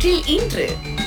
வரலாற்றில் இன்று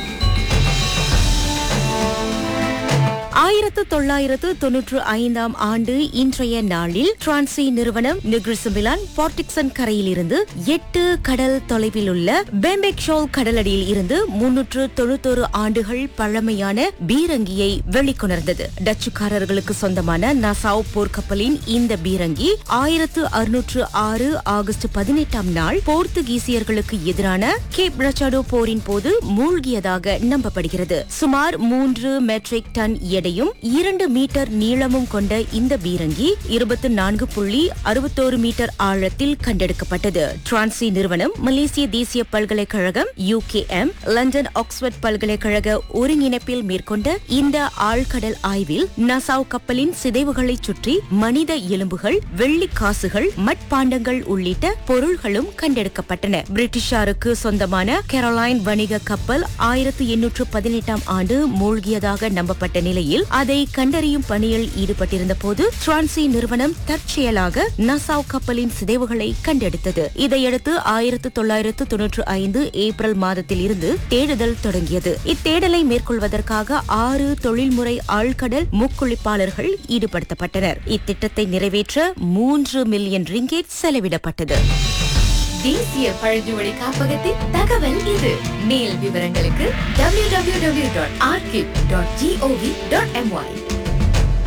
ஆயிரத்து தொள்ளாயிரத்து தொன்னூற்று ஐந்தாம் ஆண்டு இன்றைய நாளில் டிரான்சி நிறுவனம் நிக்ரிசுமிலான் போர்டிக்சன் கரையில் இருந்து எட்டு கடல் தொலைவில் உள்ள பெம்பெக்ஷோல் கடலடியில் இருந்து முன்னூற்று தொண்ணூத்தொரு ஆண்டுகள் பழமையான பீரங்கியை வெளிக்கொணர்ந்தது டச்சுக்காரர்களுக்கு சொந்தமான நசாவ் போர்க்கப்பலின் இந்த பீரங்கி ஆயிரத்து அறுநூற்று ஆறு ஆகஸ்ட் பதினெட்டாம் நாள் போர்த்துகீசியர்களுக்கு எதிரான கேப் ரச்சாடோ போரின் போது மூழ்கியதாக நம்பப்படுகிறது சுமார் மூன்று மெட்ரிக் டன் எடையும் இரண்டு மீட்டர் நீளமும் கொண்ட இந்த பீரங்கி இருபத்தி நான்கு புள்ளி அறுபத்தோரு மீட்டர் ஆழத்தில் கண்டெடுக்கப்பட்டது டிரான்சி நிறுவனம் மலேசிய தேசிய பல்கலைக்கழகம் யூகேஎம் லண்டன் ஆக்ஸ்போர்ட் பல்கலைக்கழக ஒருங்கிணைப்பில் மேற்கொண்ட இந்த ஆழ்கடல் ஆய்வில் நசாவ் கப்பலின் சிதைவுகளை சுற்றி மனித எலும்புகள் வெள்ளி காசுகள் மட்பாண்டங்கள் உள்ளிட்ட பொருள்களும் கண்டெடுக்கப்பட்டன பிரிட்டிஷாருக்கு சொந்தமான கெரோலைன் வணிக கப்பல் ஆயிரத்து எண்ணூற்று பதினெட்டாம் ஆண்டு மூழ்கியதாக நம்பப்பட்ட நிலையில் அதை கண்டறியும் பணியில் ஈடுபட்டிருந்த போது டிரான்சி நிறுவனம் தற்செயலாக நசாவ் கப்பலின் சிதைவுகளை கண்டெடுத்தது இதையடுத்து ஆயிரத்து தொள்ளாயிரத்து தொன்னூற்று ஐந்து ஏப்ரல் மாதத்தில் இருந்து தேடுதல் தொடங்கியது இத்தேடலை மேற்கொள்வதற்காக ஆறு தொழில்முறை ஆழ்கடல் முக்குளிப்பாளர்கள் ஈடுபடுத்தப்பட்டனர் இத்திட்டத்தை நிறைவேற்ற மூன்று மில்லியன் ரிங்கேட் செலவிடப்பட்டது தேசிய பழங்குடி காப்பகத்தின் தகவல் இது மேல் விவரங்களுக்கு www.archive.gov.my